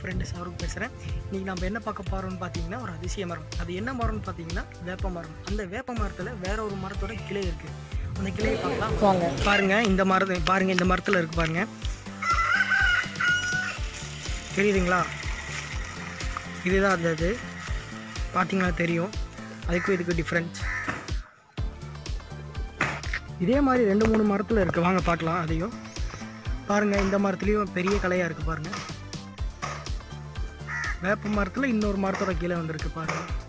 friend Shahrukh பேசுகிறேன் இன்றைக்கி நம்ம என்ன பார்க்க போகிறோம்னு பார்த்தீங்கன்னா ஒரு அதிசய மரம் அது என்ன மரம்னு பார்த்தீங்கன்னா வேப்ப மரம் அந்த வேப்ப மரத்தில் வேற ஒரு மரத்தோட கிளை இருக்குது அந்த கிளையை பார்க்கலாம் வாங்க பாருங்க இந்த மரத்தை பாருங்க இந்த மரத்தில் இருக்கு பாருங்க தெரியுதுங்களா இதுதான் அந்த இது பார்த்தீங்கன்னா தெரியும் அதுக்கும் இதுக்கும் டிஃப்ரென்ஸ் இதே மாதிரி ரெண்டு மூணு மரத்தில் இருக்குது வாங்க பார்க்கலாம் அதையும் பாருங்கள் இந்த மரத்துலேயும் பெரிய கலையாக இருக்குது பாருங்கள் வேப்ப மரத்தில் இன்னொரு மரத்தோட கீழே வந்திருக்கு பாருங்கள்